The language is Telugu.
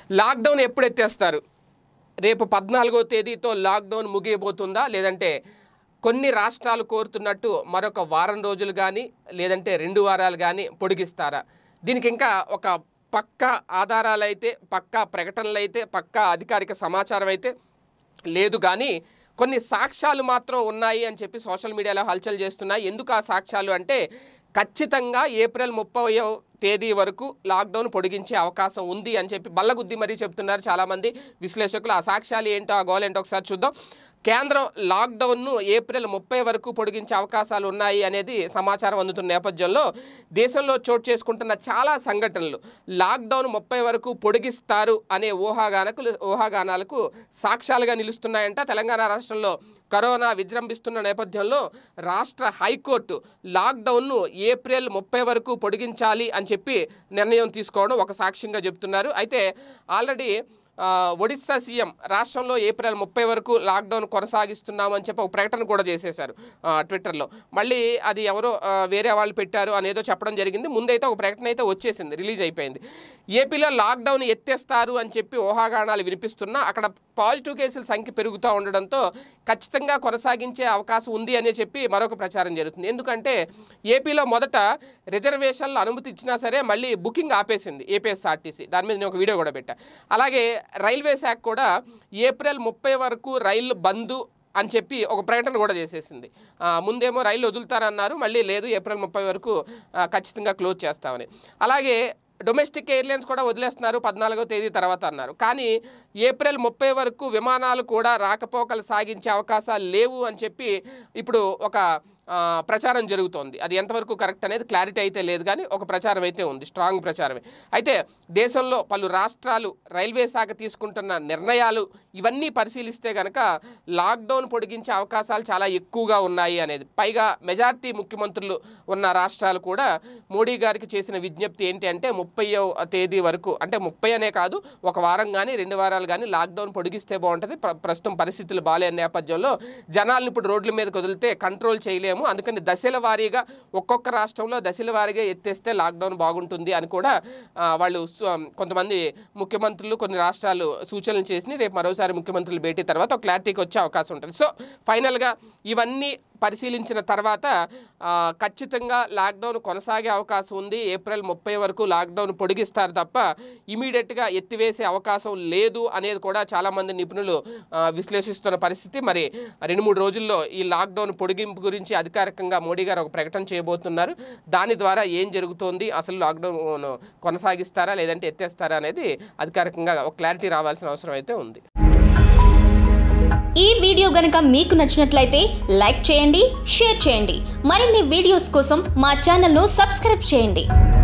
లాక్డౌన్ ఎప్పుడు ఎత్తేస్తారు రేపు పద్నాలుగో తేదీతో లాక్డౌన్ ముగియబోతుందా లేదంటే కొన్ని రాష్ట్రాలు కోరుతున్నట్టు మరొక వారం రోజులు కానీ లేదంటే రెండు వారాలు కానీ పొడిగిస్తారా దీనికి ఇంకా ఒక పక్క ఆధారాలు అయితే పక్కా ప్రకటనలు అయితే పక్కా అధికారిక సమాచారం అయితే లేదు కానీ కొన్ని సాక్ష్యాలు మాత్రం ఉన్నాయి అని చెప్పి సోషల్ మీడియాలో హల్చల్ చేస్తున్నాయి ఎందుకు ఆ సాక్ష్యాలు అంటే ఖచ్చితంగా ఏప్రిల్ ముప్పై తేదీ వరకు లాక్డౌన్ పొడిగించే అవకాశం ఉంది అని చెప్పి బల్లగుద్ది మరీ చెప్తున్నారు చాలామంది విశ్లేషకులు ఆ సాక్ష్యాలు ఏంటో ఆ గోల్ ఏంటో ఒకసారి చూద్దాం కేంద్రం లాక్డౌన్ను ఏప్రిల్ ముప్పై వరకు పొడిగించే అవకాశాలు ఉన్నాయి అనేది సమాచారం అందుతున్న నేపథ్యంలో దేశంలో చోటు చేసుకుంటున్న చాలా సంఘటనలు లాక్డౌన్ ముప్పై వరకు పొడిగిస్తారు అనే ఊహాగానకు ఊహాగానాలకు సాక్ష్యాలుగా నిలుస్తున్నాయంట తెలంగాణ రాష్ట్రంలో కరోనా విజృంభిస్తున్న నేపథ్యంలో రాష్ట్ర హైకోర్టు లాక్డౌన్ను ఏప్రిల్ ముప్పై వరకు పొడిగించాలి అని చెప్పి నిర్ణయం తీసుకోవడం ఒక సాక్ష్యంగా చెప్తున్నారు అయితే ఆల్రెడీ ఆ, ఒడిశా సీఎం రాష్ట్రంలో ఏప్రిల్ ముప్పై వరకు లాక్డౌన్ కొనసాగిస్తున్నామని చెప్పి ఒక ప్రకటన కూడా చేసేశారు ఆ, ట్విట్టర్లో మళ్ళీ అది ఎవరో ఆ, వేరే వాళ్ళు పెట్టారు అనేదో చెప్పడం జరిగింది ముందైతే ఒక ప్రకటన అయితే వచ్చేసింది రిలీజ్ అయిపోయింది ఏపీలో లాక్డౌన్ ఎత్తేస్తారు అని చెప్పి ఊహాగానాలు వినిపిస్తున్నా అక్కడ పాజిటివ్ కేసుల సంఖ్య పెరుగుతూ ఉండడంతో ఖచ్చితంగా కొనసాగించే అవకాశం ఉంది అని చెప్పి మరొక ప్రచారం జరుగుతుంది ఎందుకంటే ఏపీలో మొదట రిజర్వేషన్లు అనుమతి ఇచ్చినా సరే మళ్ళీ బుకింగ్ ఆపేసింది ఏపీఎస్ఆర్టీసీ దాని మీద నేను ఒక వీడియో కూడా పెట్టా అలాగే రైల్వే శాఖ కూడా ఏప్రిల్ ముప్పై వరకు రైళ్లు బంద్ అని చెప్పి ఒక ప్రకటన కూడా చేసేసింది ఆ, ముందేమో రైలు వదులుతారన్నారు మళ్ళీ లేదు ఏప్రిల్ ముప్పై వరకు ఆ, ఖచ్చితంగా క్లోజ్ చేస్తామని అలాగే డొమెస్టిక్ ఎయిర్లైన్స్ కూడా వదిలేస్తున్నారు పద్నాలుగో తేదీ తర్వాత అన్నారు కానీ ఏప్రిల్ ముప్పై వరకు విమానాలు కూడా రాకపోకలు సాగించే అవకాశాలు లేవు అని చెప్పి ఇప్పుడు ఒక ఆ, ప్రచారం జరుగుతోంది అది ఎంతవరకు కరెక్ట్ అనేది క్లారిటీ అయితే లేదు కానీ ఒక ప్రచారం అయితే ఉంది స్ట్రాంగ్ ప్రచారమే అయితే దేశంలో పలు రాష్ట్రాలు రైల్వే శాఖ తీసుకుంటున్న నిర్ణయాలు ఇవన్నీ పరిశీలిస్తే కనుక లాక్డౌన్ పొడిగించే అవకాశాలు చాలా ఎక్కువగా ఉన్నాయి అనేది పైగా మెజార్టీ ముఖ్యమంత్రులు ఉన్న రాష్ట్రాలు కూడా మోడీ గారికి చేసిన విజ్ఞప్తి ఏంటి అంటే ముప్పయో తేదీ వరకు అంటే ముప్పై అనే కాదు ఒక వారం కానీ రెండు వారాలు కానీ లాక్డౌన్ పొడిగిస్తే బాగుంటుంది ప్ర- ప్రస్తుతం పరిస్థితులు బాగాలేని నేపథ్యంలో జనాలను ఇప్పుడు రోడ్ల మీదకి వదిలితే కంట్రోల్ చేయలేము అందుకని దశల వారీగా ఒక్కొక్క రాష్ట్రంలో దశల వారీగా ఎత్తేస్తే లాక్డౌన్ బాగుంటుంది అని కూడా ఆ, వాళ్ళు సు- కొంతమంది ముఖ్యమంత్రులు కొన్ని రాష్ట్రాలు సూచనలు చేసి రేపు మరోసారి ముఖ్యమంత్రులు భేటీ తర్వాత ఒక క్లారిటీకి వచ్చే అవకాశం ఉంటుంది సో ఫైనల్గా ఇవన్నీ పరిశీలించిన తర్వాత ఆ, ఖచ్చితంగా లాక్డౌన్ కొనసాగే అవకాశం ఉంది ఏప్రిల్ ముప్పై వరకు లాక్డౌన్ పొడిగిస్తారు తప్ప ఇమీడియట్గా ఎత్తివేసే అవకాశం లేదు అనేది కూడా చాలామంది నిపుణులు ఆ, విశ్లేషిస్తున్న పరిస్థితి మరి రెండు మూడు రోజుల్లో ఈ లాక్డౌన్ పొడిగింపు గురించి అధికారికంగా మోడీ గారు ఒక ప్రకటన చేయబోతున్నారు దాని ద్వారా ఏం జరుగుతోంది అసలు లాక్డౌన్ కొనసాగిస్తారా లేదంటే ఎత్తేస్తారా అనేది అధికారికంగా ఒక క్లారిటీ రావాల్సిన అవసరం అయితే ఉంది ఈ వీడియో గనుక మీకు నచ్చినట్లయితే లైక్ చేయండి షేర్ చేయండి మరిన్ని వీడియోస్ కోసం మా ఛానల్ను సబ్స్క్రైబ్ చేయండి